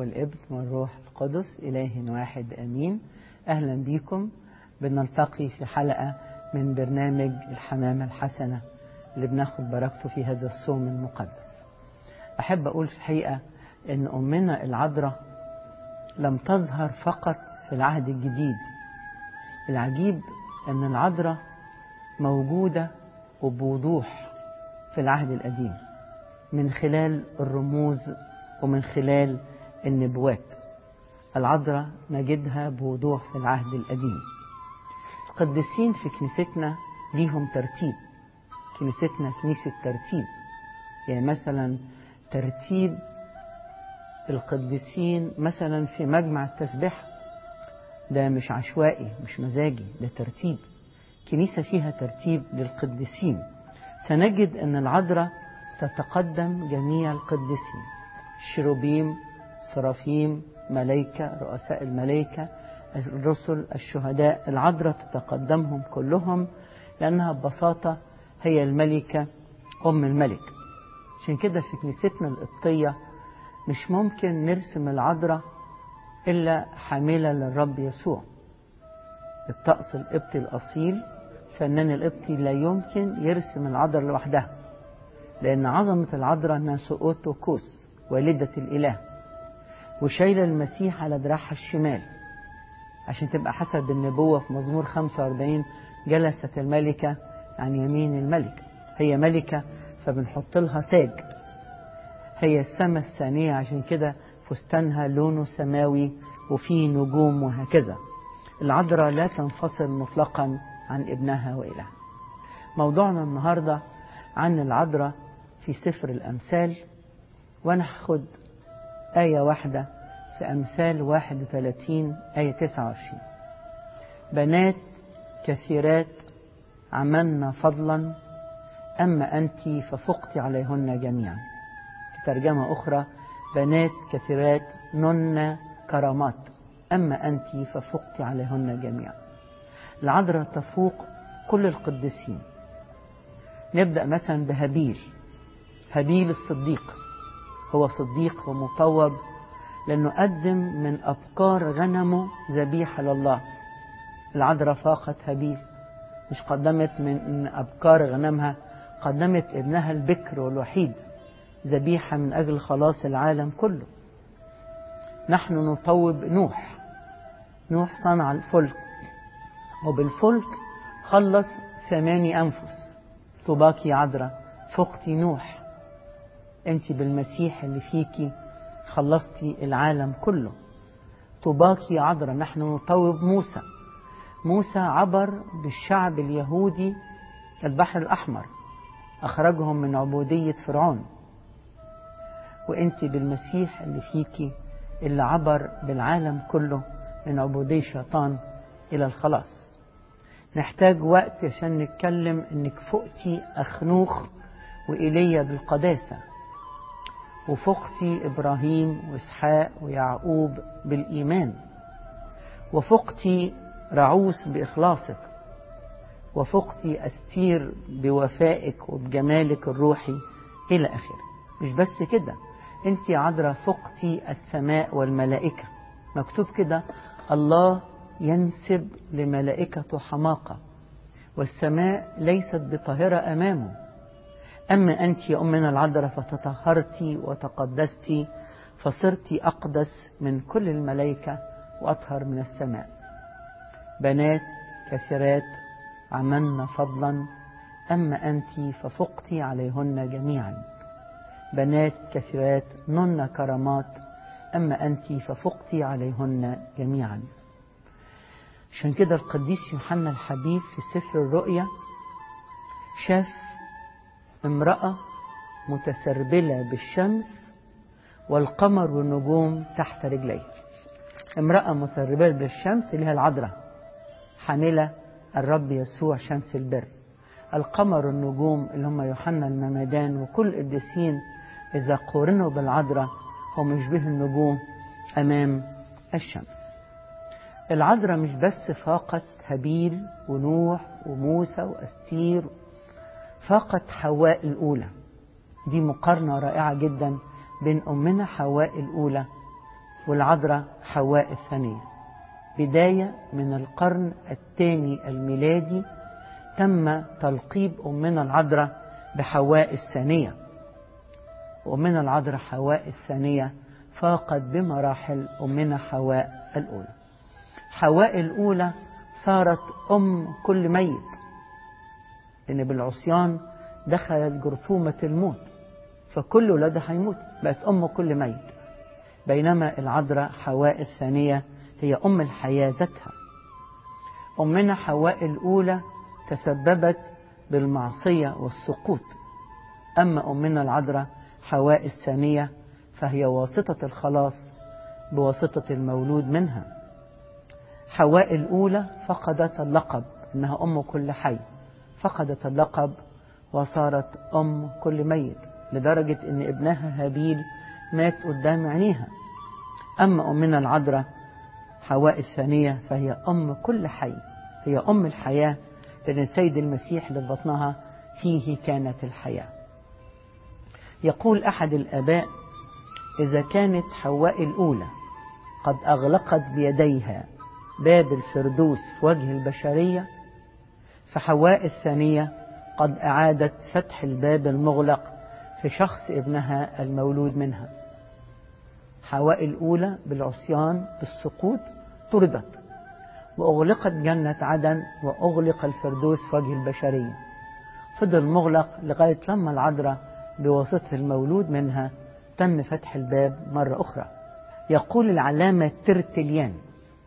والابن والروح القدس إله واحد أمين أهلا بكم بنلتقي في حلقة من برنامج الحمامة الحسنة اللي بناخد بركته في هذا الصوم المقدس أحب أقول في الحقيقة أن أمنا العذراء لم تظهر فقط في العهد الجديد العجيب أن العذراء موجودة وبوضوح في العهد القديم من خلال الرموز ومن خلال النبوات العذراء نجدها بوضوح في العهد القديم القديسين في كنيستنا ليهم ترتيب كنيستنا كنيسة ترتيب يعني مثلا ترتيب القديسين مثلا في مجمع التسبيح ده مش عشوائي مش مزاجي ده ترتيب كنيسة فيها ترتيب للقديسين سنجد أن العذراء تتقدم جميع القديسين شروبيم سرافيم ملائكة رؤساء الملائكة الرسل الشهداء العذراء تتقدمهم كلهم لأنها ببساطة هي الملكة أم الملك عشان كده في كنيستنا القبطية مش ممكن نرسم العذراء إلا حاملة للرب يسوع الطقس القبطي الأصيل فنان القبطي لا يمكن يرسم العذراء لوحدها لأن عظمة العذراء أنها سؤوتوكوس والدة الإله وشايلة المسيح على دراعها الشمال عشان تبقى حسب النبوة في مزمور 45 جلست الملكة عن يمين الملك هي ملكة فبنحط لها تاج هي السماء الثانية عشان كده فستانها لونه سماوي وفيه نجوم وهكذا العذراء لا تنفصل مطلقا عن ابنها وإلهها موضوعنا النهاردة عن العذراء في سفر الأمثال وأنا هاخد آية واحدة في أمثال 31 آية 29 بنات كثيرات عملن فضلا أما أنت ففقت عليهن جميعا في ترجمة أخرى بنات كثيرات نن كرامات أما أنت ففقت عليهن جميعا العذراء تفوق كل القديسين نبدأ مثلا بهابيل هابيل الصديق هو صديق ومطوب لأنه قدم من أبكار غنمه ذبيحة لله العذراء فاقت هابيل مش قدمت من أبكار غنمها قدمت ابنها البكر والوحيد ذبيحة من أجل خلاص العالم كله نحن نطوب نوح نوح صنع الفلك وبالفلك خلص ثماني أنفس طوباك يا عذراء فقتي نوح أنت بالمسيح اللي فيكي خلصتي العالم كله طوباك يا عذراء نحن نطوب موسى موسى عبر بالشعب اليهودي البحر الأحمر أخرجهم من عبودية فرعون وأنت بالمسيح اللي فيكي اللي عبر بالعالم كله من عبودية شيطان إلى الخلاص نحتاج وقت عشان نتكلم انك فقتي اخنوخ وايليا بالقداسه وفقتي ابراهيم واسحاق ويعقوب بالايمان وفقتي رعوس باخلاصك وفقتي استير بوفائك وبجمالك الروحي الى اخره مش بس كده انت عذراء فقتي السماء والملائكه مكتوب كده الله ينسب لملائكته حماقة والسماء ليست بطاهرة أمامه أما أنت يا أمنا العذراء فتطهرت وتقدست فصرت أقدس من كل الملائكة وأطهر من السماء بنات كثيرات عملن فضلا أما أنت ففقت عليهن جميعا بنات كثيرات نن كرامات أما أنت ففقت عليهن جميعا عشان كده القديس يوحنا الحبيب في سفر الرؤيا شاف امرأة متسربلة بالشمس والقمر والنجوم تحت رجليه امرأة متسربلة بالشمس اللي هي العذراء حاملة الرب يسوع شمس البر القمر والنجوم اللي هم يوحنا الممدان وكل القديسين إذا قورنوا بالعذراء هم يشبه النجوم أمام الشمس العذراء مش بس فاقت هابيل ونوح وموسى واستير فاقت حواء الاولى دي مقارنه رائعه جدا بين امنا حواء الاولى والعذراء حواء الثانية بداية من القرن الثاني الميلادي تم تلقيب أمنا العذراء بحواء الثانية أمنا العذراء حواء الثانية فاقت بمراحل أمنا حواء الأولى حواء الأولى صارت أم كل ميت لأن بالعصيان دخلت جرثومة الموت فكل ولادها هيموت بقت أم كل ميت بينما العذراء حواء الثانية هي أم الحياة ذاتها أمنا حواء الأولى تسببت بالمعصية والسقوط أما أمنا العذراء حواء الثانية فهي واسطة الخلاص بواسطة المولود منها حواء الأولى فقدت اللقب إنها أم كل حي فقدت اللقب وصارت أم كل ميت لدرجة إن ابنها هابيل مات قدام عينيها أما أمنا العذراء حواء الثانية فهي أم كل حي هي أم الحياة لأن السيد المسيح اللي في بطنها فيه كانت الحياة يقول أحد الآباء إذا كانت حواء الأولى قد أغلقت بيديها باب الفردوس في وجه البشرية فحواء الثانية قد أعادت فتح الباب المغلق في شخص ابنها المولود منها حواء الأولى بالعصيان بالسقوط طردت وأغلقت جنة عدن وأغلق الفردوس في وجه البشرية فضل مغلق لغاية لما العذراء بواسطة المولود منها تم فتح الباب مرة أخرى يقول العلامة ترتليان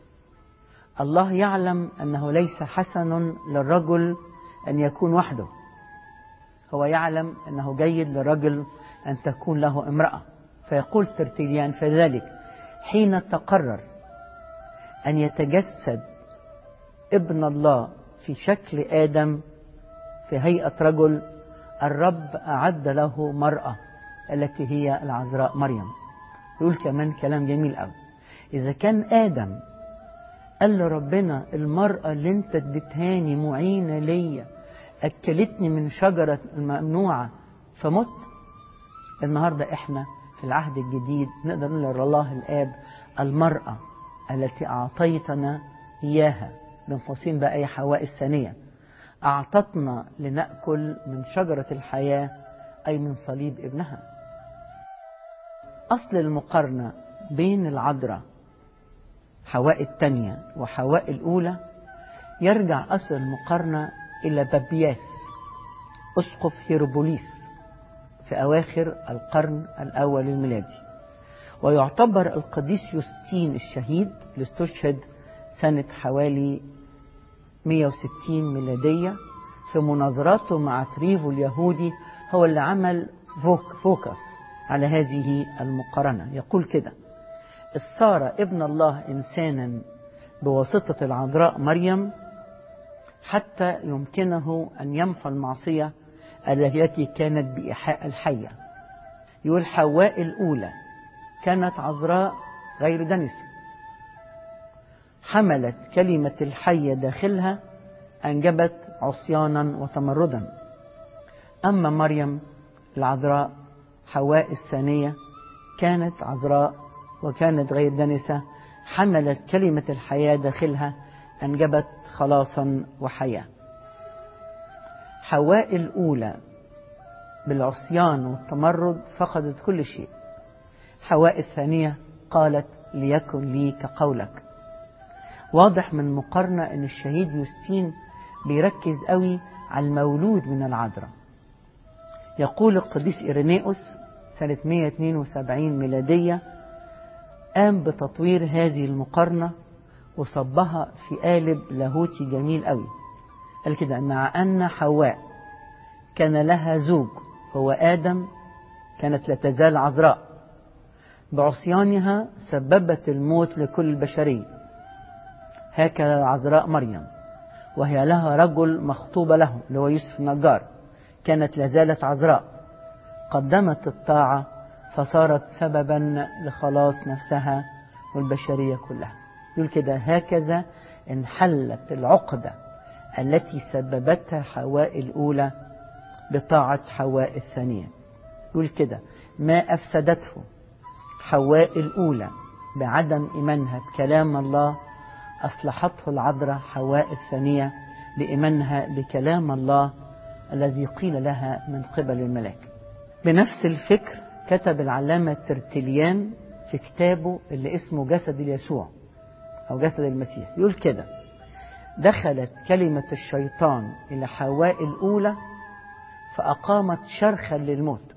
الله يعلم أنه ليس حسن للرجل أن يكون وحده هو يعلم أنه جيد للرجل أن تكون له امرأة فيقول ترتليان فذلك حين تقرر أن يتجسد ابن الله في شكل آدم في هيئة رجل الرب أعد له مرأة التي هي العذراء مريم يقول كمان كلام جميل قوي إذا كان آدم قال لربنا المرأة اللي انت اديتهاني معينة ليا أكلتني من شجرة الممنوعة فمت النهاردة احنا في العهد الجديد نقدر نقول الله الآب المرأة التي أعطيتنا إياها بين قوسين بقى هي حواء الثانية أعطتنا لنأكل من شجرة الحياة أي من صليب ابنها أصل المقارنة بين العذراء حواء الثانية وحواء الأولى يرجع أصل المقارنة إلى بابياس أسقف هيروبوليس في أواخر القرن الأول الميلادي ويعتبر القديس يوستين الشهيد اللي استشهد سنة حوالي 160 ميلادية في مناظراته مع تريفو اليهودي هو اللي عمل فوك فوكس على هذه المقارنة يقول كده الصار ابن الله إنسانا بواسطة العذراء مريم حتى يمكنه أن يمحو المعصية التي كانت بإيحاء الحية يقول حواء الأولى كانت عذراء غير دنسة حملت كلمة الحية داخلها أنجبت عصيانا وتمردا أما مريم العذراء حواء الثانية كانت عذراء وكانت غير دنسة حملت كلمة الحياة داخلها أنجبت خلاصا وحياة حواء الأولى بالعصيان والتمرد فقدت كل شيء حواء الثانية قالت ليكن لي كقولك واضح من مقارنة أن الشهيد يوستين بيركز قوي على المولود من العذراء يقول القديس إيرينيوس سنة 172 ميلادية قام بتطوير هذه المقارنة وصبها في قالب لاهوتي جميل قوي قال كده مع أن حواء كان لها زوج هو آدم كانت لا تزال عذراء بعصيانها سببت الموت لكل البشرية هكذا العذراء مريم وهي لها رجل مخطوبة له اللي هو يوسف النجار كانت لازالت عذراء قدمت الطاعة فصارت سببا لخلاص نفسها والبشرية كلها يقول كده هكذا انحلت العقدة التي سببتها حواء الأولى بطاعة حواء الثانية يقول كده ما أفسدته حواء الأولى بعدم إيمانها بكلام الله أصلحته العذراء حواء الثانية بإيمانها بكلام الله الذي قيل لها من قبل الملاك بنفس الفكر كتب العلامة ترتليان في كتابه اللي اسمه جسد يسوع أو جسد المسيح يقول كده دخلت كلمة الشيطان إلى حواء الأولى فأقامت شرخا للموت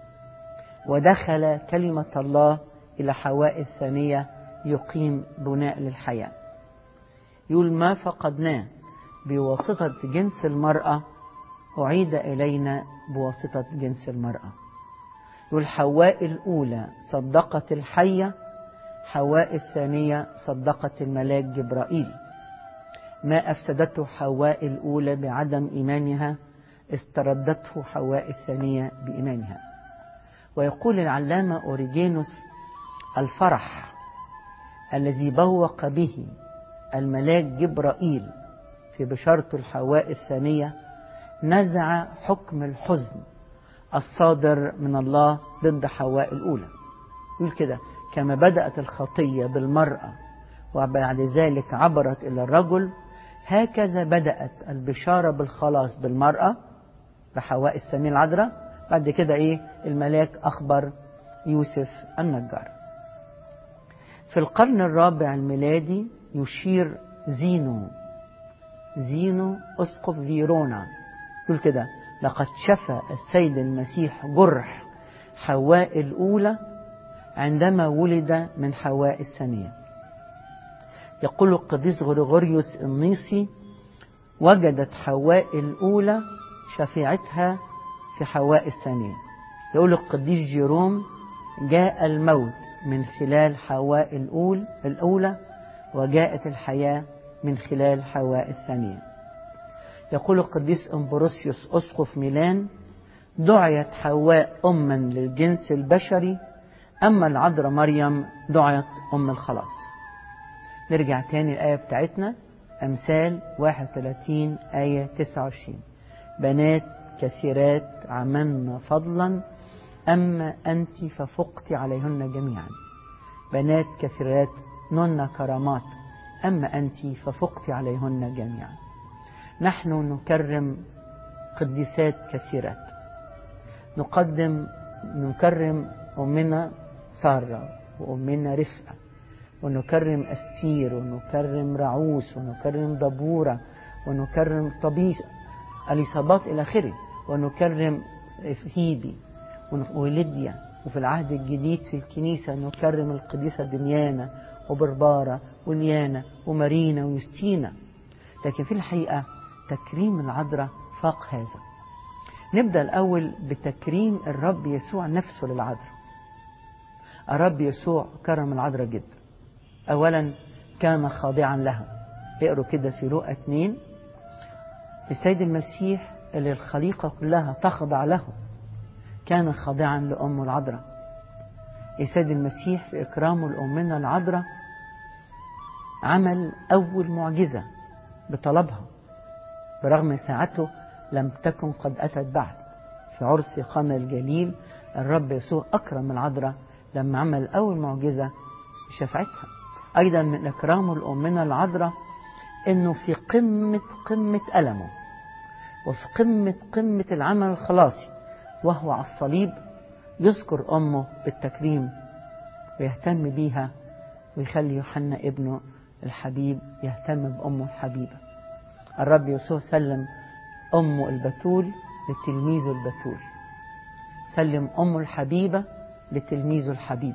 ودخل كلمة الله إلى حواء الثانية يقيم بناء للحياة يقول ما فقدناه بواسطة جنس المرأة أعيد إلينا بواسطة جنس المرأة يقول حواء الأولى صدقت الحية حواء الثانية صدقت الملاك جبرائيل ما أفسدته حواء الأولى بعدم إيمانها استردته حواء الثانية بإيمانها ويقول العلامة أوريجينوس الفرح الذي بوق به الملاك جبرائيل في بشارته الحواء الثانية نزع حكم الحزن الصادر من الله ضد حواء الأولى يقول كده كما بدأت الخطية بالمرأة وبعد ذلك عبرت إلى الرجل هكذا بدأت البشارة بالخلاص بالمرأة بحواء الثانية العذراء بعد كده إيه الملاك أخبر يوسف النجار في القرن الرابع الميلادي يشير زينو زينو أسقف فيرونا يقول كده لقد شفى السيد المسيح جرح حواء الأولى عندما ولد من حواء الثانية يقول القديس غريغوريوس النيسي وجدت حواء الأولى شفيعتها في حواء الثانية يقول القديس جيروم جاء الموت من خلال حواء الأول الأولى وجاءت الحياة من خلال حواء الثانية يقول القديس أمبروسيوس أسقف ميلان دعيت حواء أما للجنس البشري أما العذراء مريم دعيت أم الخلاص نرجع تاني الآية بتاعتنا أمثال 31 آية 29 بنات كثيرات عملن فضلا أما أنت ففقت عليهن جميعا بنات كثيرات نن كرامات أما أنت ففقت عليهن جميعا نحن نكرم قديسات كثيرات نقدم نكرم أمنا سارة وأمنا رفقة ونكرم أستير ونكرم رعوس ونكرم دبورة ونكرم طبيس اليصابات إلى آخره ونكرم هيبي وليديا وفي العهد الجديد في الكنيسة نكرم القديسة دميانة وبربارة وليانا ومارينا ويستينا لكن في الحقيقة تكريم العذراء فاق هذا نبدأ الأول بتكريم الرب يسوع نفسه للعذراء الرب يسوع كرم العذراء جدا أولا كان خاضعا لها اقروا كده في لوقا 2 السيد المسيح اللي الخليقة كلها تخضع له كان خاضعا لأمه العذراء السيد المسيح في إكرامه لأمنا العذراء عمل أول معجزة بطلبها برغم ساعته لم تكن قد أتت بعد في عرس قنا الجليل الرب يسوع أكرم العذراء لما عمل أول معجزة بشفاعتها أيضا من إكرامه لأمنا العذراء إنه في قمة قمة ألمه وفي قمة قمة العمل الخلاصي وهو على الصليب يذكر أمه بالتكريم ويهتم بيها ويخلي يوحنا ابنه الحبيب يهتم بأمه الحبيبة الرب يسوع سلم أمه البتول لتلميذه البتول سلم أمه الحبيبة لتلميذه الحبيب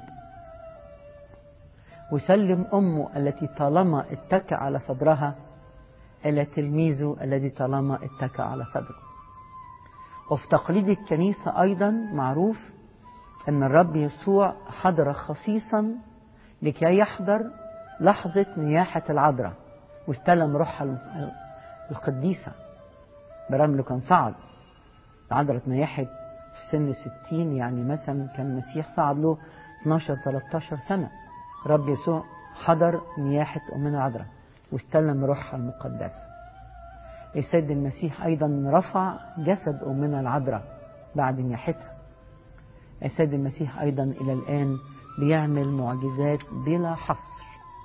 وسلم أمه التي طالما اتكى على صدرها إلى تلميذه الذي طالما اتكى على صدره وفي تقليد الكنيسة أيضا معروف أن الرب يسوع حضر خصيصا لكي يحضر لحظة نياحة العذراء واستلم روحها القديسة برغم انه كان صعد العذراء اتنيحت في سن ستين يعني مثلا كان المسيح صعد له 12 13 سنة رب يسوع حضر نياحة أمنا العذراء واستلم روحها المقدسة السيد المسيح أيضا رفع جسد أمنا العذراء بعد نياحتها السيد المسيح أيضا إلى الآن بيعمل معجزات بلا حصر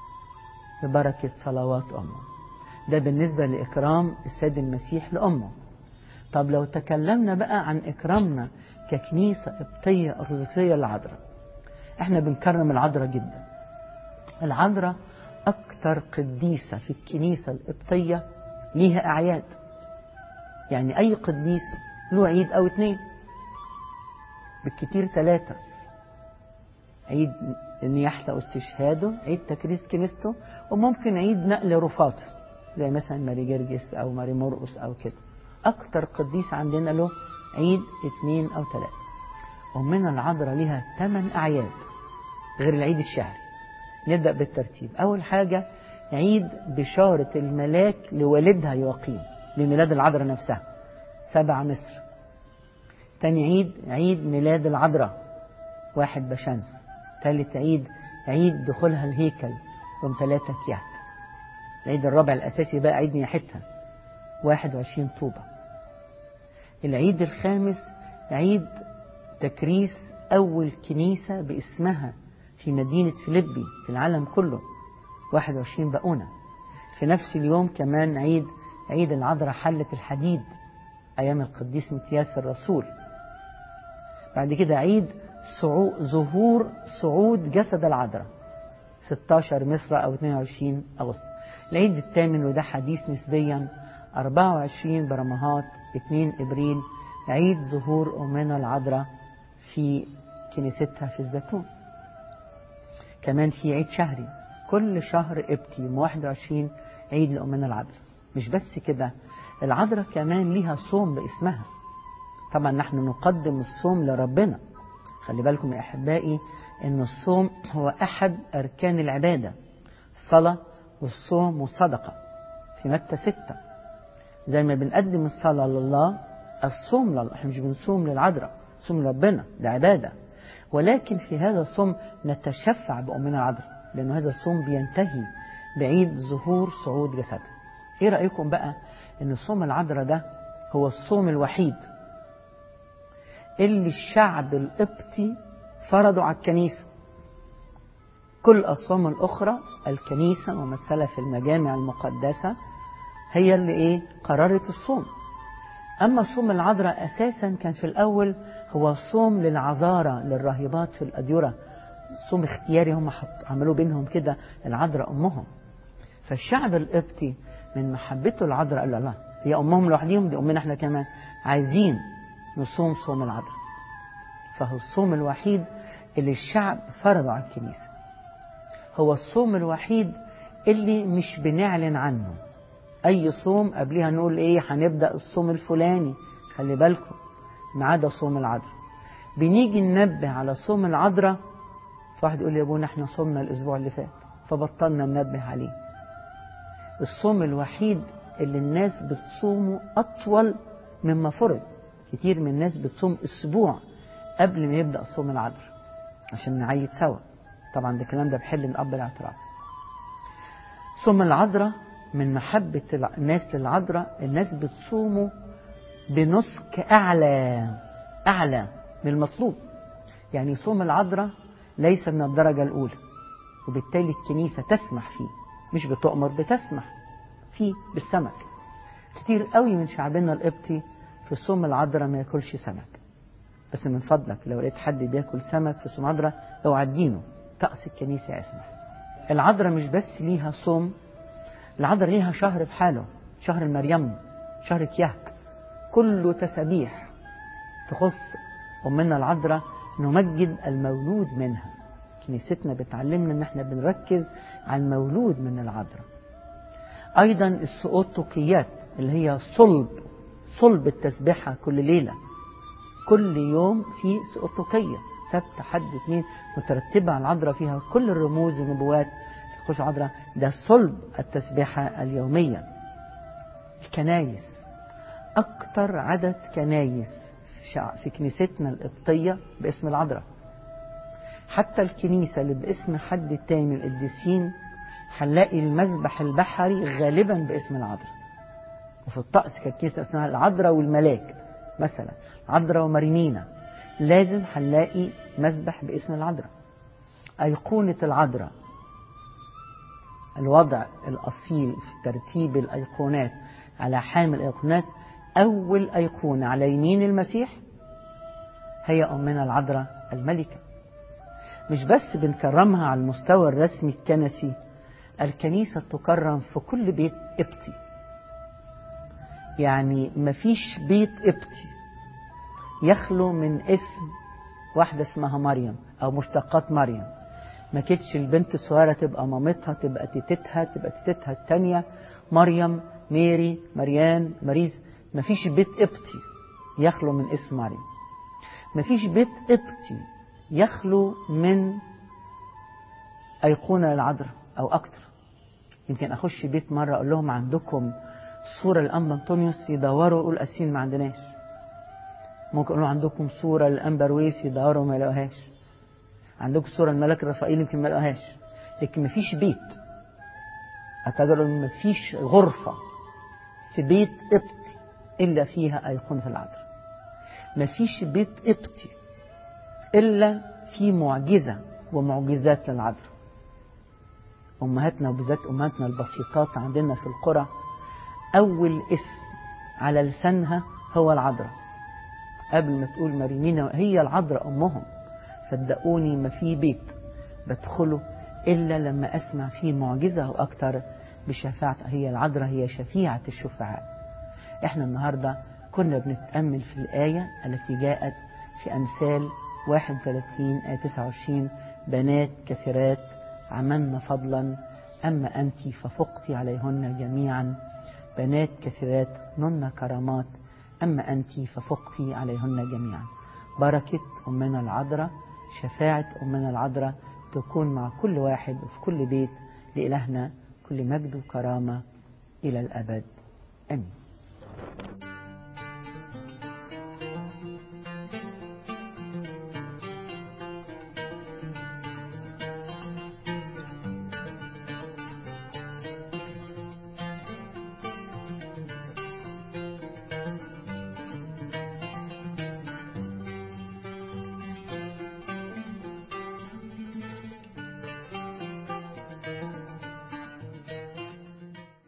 ببركة صلوات أمه ده بالنسبة لإكرام السيد المسيح لأمه طب لو تكلمنا بقى عن إكرامنا ككنيسة قبطية أرثوذكسية للعذراء احنا بنكرم العذراء جدا العذراء أكتر قديسة في الكنيسة القبطية ليها أعياد يعني أي قديس له عيد أو اتنين بالكتير ثلاثة عيد نياحته واستشهاده عيد تكريس كنيسته وممكن عيد نقل رفاته زي مثلا ماري جرجس أو ماري مرقس أو كده أكتر قديس عندنا له عيد اتنين أو ثلاثة ومن العذراء لها ثمان أعياد غير العيد الشهري نبدأ بالترتيب أول حاجة عيد بشارة الملاك لوالدها يواقيم لميلاد العذراء نفسها سبع مصر تاني عيد عيد ميلاد العذراء واحد بشمس ثالث عيد عيد دخولها الهيكل يوم ثلاثة كيات العيد الرابع الأساسي بقى عيد نياحتها 21 طوبة العيد الخامس عيد تكريس أول كنيسة باسمها في مدينة فيليبي في العالم كله 21 بقونة في نفس اليوم كمان عيد عيد العذراء حلة الحديد أيام القديس متياس الرسول بعد كده عيد صعو... ظهور صعود جسد العذراء 16 مصر أو 22 أغسطس العيد الثامن وده حديث نسبيا 24 برمهات 2 إبريل عيد ظهور أمنا العذراء في كنيستها في الزيتون كمان في عيد شهري كل شهر ابتي يوم 21 عيد لأمنا العذراء مش بس كده العذراء كمان ليها صوم باسمها طبعا نحن نقدم الصوم لربنا خلي بالكم يا أحبائي أن الصوم هو أحد أركان العبادة الصلاة والصوم والصدقة في متى ستة زي ما بنقدم الصلاة لله الصوم لله احنا مش بنصوم للعذراء صوم لربنا ده عبادة ولكن في هذا الصوم نتشفع بأمنا العذراء لأن هذا الصوم بينتهي بعيد ظهور صعود جسدها ايه رأيكم بقى ان صوم العذراء ده هو الصوم الوحيد اللي الشعب القبطي فرضوا على الكنيسة كل الأصوام الأخرى الكنيسة ممثلة في المجامع المقدسة هي اللي إيه قررت الصوم أما صوم العذراء أساسا كان في الأول هو صوم للعذارى للراهبات في الأديرة صوم اختياري هم عملوا بينهم كده العذراء أمهم فالشعب القبطي من محبته العذراء قال لا هي أمهم لوحديهم دي أمنا احنا كمان عايزين نصوم صوم العذراء فهو الصوم الوحيد اللي الشعب فرضه على الكنيسة هو الصوم الوحيد اللي مش بنعلن عنه أي صوم قبلها نقول إيه هنبدأ الصوم الفلاني خلي بالكم ما عدا صوم العذراء بنيجي ننبه على صوم العذراء فواحد يقول لي يا ابونا احنا صومنا الأسبوع اللي فات فبطلنا ننبه عليه الصوم الوحيد اللي الناس بتصومه أطول مما فرض كتير من الناس بتصوم أسبوع قبل ما يبدأ صوم العذراء عشان نعيد سوا طبعا ده الكلام ده بحل من قبل الاعتراف صوم العذراء من محبة الناس للعذراء الناس بتصومه بنسك أعلى أعلى من المطلوب يعني صوم العذراء ليس من الدرجة الأولى وبالتالي الكنيسة تسمح فيه مش بتؤمر بتسمح فيه بالسمك كتير قوي من شعبنا القبطي في صوم العذراء ما ياكلش سمك بس من فضلك لو لقيت حد بياكل سمك في صوم العذراء اوعى تدينه طقس الكنيسة يسمح العذراء مش بس ليها صوم العذراء ليها شهر بحاله شهر المريم شهر كياك كله تسابيح تخص أمنا العذراء نمجد المولود منها كنيستنا بتعلمنا ان احنا بنركز على المولود من العذراء ايضا السؤوطقيات اللي هي صلب صلب التسبيحة كل ليلة كل يوم في سؤوطقية سبت حد اثنين مترتبة على العذراء فيها كل الرموز والنبوات تخش عذراء ده صلب التسبيحة اليومية الكنايس أكتر عدد كنايس في كنيستنا القبطية باسم العذراء حتى الكنيسة اللي باسم حد تاني من القديسين هنلاقي المذبح البحري غالبا باسم العذراء وفي الطقس كانت كنيسة اسمها العذراء والملاك مثلا عذراء ومريمينا لازم هنلاقي مذبح باسم العذراء أيقونة العذراء الوضع الأصيل في ترتيب الأيقونات على حامل الأيقونات أول أيقونة على يمين المسيح هي أمنا العذراء الملكة مش بس بنكرمها على المستوى الرسمي الكنسي الكنيسة تكرم في كل بيت قبطي يعني مفيش بيت قبطي يخلو من اسم واحدة اسمها مريم أو مشتقات مريم ما كانتش البنت الصغيرة تبقى مامتها تبقى تيتتها تبقى تيتتها التانية مريم ميري مريان مريز مفيش بيت قبطي يخلو من اسم مريم مفيش بيت قبطي يخلو من أيقونة للعذراء أو أكتر يمكن أخش بيت مرة أقول لهم عندكم صورة للأنبا أنطونيوس يدوروا يقول أسين ما عندناش ممكن أقول عندكم صورة للأنبرويس يدوروا ما يلاقوهاش عندكم صورة الملك رفائيل يمكن ما يلاقوهاش لكن مفيش بيت أعتقد إن مفيش غرفة في بيت قبطي إلا فيها أيقونة العذراء مفيش بيت قبطي إلا في معجزة ومعجزات للعذراء أمهاتنا وبالذات أمهاتنا البسيطات عندنا في القرى أول اسم على لسانها هو العذراء قبل ما تقول مريمينا هي العذراء أمهم صدقوني ما في بيت بدخله إلا لما أسمع فيه معجزة أو أكتر بشفاعة هي العذراء هي شفيعة الشفعاء إحنا النهاردة كنا بنتأمل في الآية التي جاءت في أمثال 31 آية 29 بنات كثيرات عملن فضلا أما أنت ففقت عليهن جميعا بنات كثيرات نن كرامات أما أنت ففقت عليهن جميعا بركة أمنا العذراء شفاعة أمنا العذراء تكون مع كل واحد وفي كل بيت لإلهنا كل مجد وكرامة إلى الأبد آمين